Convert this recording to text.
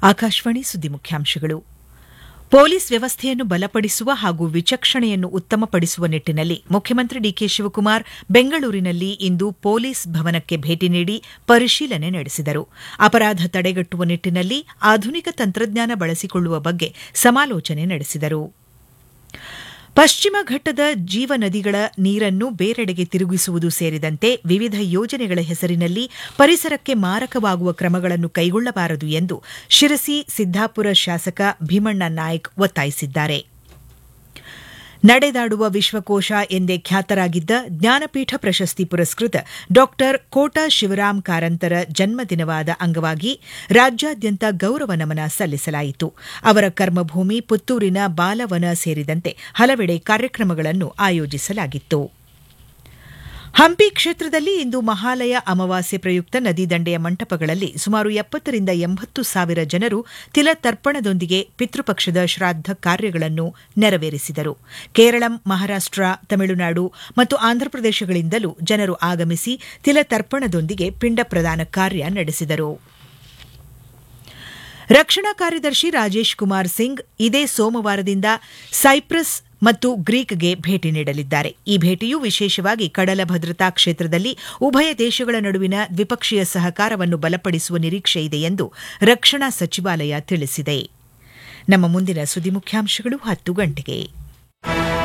ಆಕಾಶವಾಣಿ ಸುದ್ದಿ ಮುಖ್ಯಾಂಶಗಳು ಪೊಲೀಸ್ ವ್ಯವಸ್ಥೆಯನ್ನು ಬಲಪಡಿಸುವ ಹಾಗೂ ವಿಚಕ್ಷಣೆಯನ್ನು ಉತ್ತಮಪಡಿಸುವ ನಿಟ್ಟಿನಲ್ಲಿ ಮುಖ್ಯಮಂತ್ರಿ ಡಿಕೆ ಶಿವಕುಮಾರ್ ಬೆಂಗಳೂರಿನಲ್ಲಿ ಇಂದು ಪೊಲೀಸ್ ಭವನಕ್ಕೆ ಭೇಟಿ ನೀಡಿ ಪರಿಶೀಲನೆ ನಡೆಸಿದರು ಅಪರಾಧ ತಡೆಗಟ್ಟುವ ನಿಟ್ಟಿನಲ್ಲಿ ಆಧುನಿಕ ತಂತ್ರಜ್ಞಾನ ಬಳಸಿಕೊಳ್ಳುವ ಬಗ್ಗೆ ಸಮಾಲೋಚನೆ ನಡೆಸಿದರು ಪಶ್ಚಿಮ ಘಟ್ಟದ ಜೀವ ನದಿಗಳ ನೀರನ್ನು ಬೇರೆಡೆಗೆ ತಿರುಗಿಸುವುದು ಸೇರಿದಂತೆ ವಿವಿಧ ಯೋಜನೆಗಳ ಹೆಸರಿನಲ್ಲಿ ಪರಿಸರಕ್ಕೆ ಮಾರಕವಾಗುವ ಕ್ರಮಗಳನ್ನು ಕೈಗೊಳ್ಳಬಾರದು ಎಂದು ಶಿರಸಿ ಸಿದ್ದಾಪುರ ಶಾಸಕ ಭೀಮಣ್ಣ ನಾಯ್ಕ್ ಒತ್ತಾಯಿಸಿದ್ದಾರೆ ನಡೆದಾಡುವ ವಿಶ್ವಕೋಶ ಎಂದೇ ಖ್ಯಾತರಾಗಿದ್ದ ಜ್ಞಾನಪೀಠ ಪ್ರಶಸ್ತಿ ಪುರಸ್ಕೃತ ಡಾ ಕೋಟ ಶಿವರಾಮ್ ಕಾರಂತರ ಜನ್ಮದಿನವಾದ ಅಂಗವಾಗಿ ರಾಜ್ಯಾದ್ಯಂತ ಗೌರವ ನಮನ ಸಲ್ಲಿಸಲಾಯಿತು ಅವರ ಕರ್ಮಭೂಮಿ ಪುತ್ತೂರಿನ ಬಾಲವನ ಸೇರಿದಂತೆ ಹಲವೆಡೆ ಕಾರ್ಯಕ್ರಮಗಳನ್ನು ಆಯೋಜಿಸಲಾಗಿತ್ತು ಹಂಪಿ ಕ್ಷೇತ್ರದಲ್ಲಿ ಇಂದು ಮಹಾಲಯ ಅಮಾವಾಸ್ಯೆ ಪ್ರಯುಕ್ತ ನದಿ ದಂಡೆಯ ಮಂಟಪಗಳಲ್ಲಿ ಸುಮಾರು ಎಪ್ಪತ್ತರಿಂದ ಎಂಬತ್ತು ಸಾವಿರ ಜನರು ತಿಲತರ್ಪಣದೊಂದಿಗೆ ಪಿತೃಪಕ್ಷದ ಶ್ರಾದ್ದ ಕಾರ್ಯಗಳನ್ನು ನೆರವೇರಿಸಿದರು ಕೇರಳಂ ಮಹಾರಾಷ್ಟ ತಮಿಳುನಾಡು ಮತ್ತು ಆಂಧ್ರಪ್ರದೇಶಗಳಿಂದಲೂ ಜನರು ಆಗಮಿಸಿ ತಿಲತರ್ಪಣದೊಂದಿಗೆ ಪಿಂಡ ಪ್ರದಾನ ಕಾರ್ಯ ನಡೆಸಿದರು ರಕ್ಷಣಾ ಕಾರ್ಯದರ್ಶಿ ರಾಜೇಶ್ ಕುಮಾರ್ ಸಿಂಗ್ ಇದೇ ಸೋಮವಾರದಿಂದ ಸೈಪ್ರಸ್ ಮತ್ತು ಗ್ರೀಕ್ಗೆ ಭೇಟಿ ನೀಡಲಿದ್ದಾರೆ ಈ ಭೇಟಿಯು ವಿಶೇಷವಾಗಿ ಕಡಲ ಭದ್ರತಾ ಕ್ಷೇತ್ರದಲ್ಲಿ ಉಭಯ ದೇಶಗಳ ನಡುವಿನ ದ್ವಿಪಕ್ಷೀಯ ಸಹಕಾರವನ್ನು ಬಲಪಡಿಸುವ ನಿರೀಕ್ಷೆ ಇದೆ ಎಂದು ರಕ್ಷಣಾ ಸಚಿವಾಲಯ ತಿಳಿಸಿದೆ ನಮ್ಮ ಮುಂದಿನ ಸುದ್ದಿ ಮುಖ್ಯಾಂಶಗಳು ಹತ್ತು ಗಂಟೆಗೆ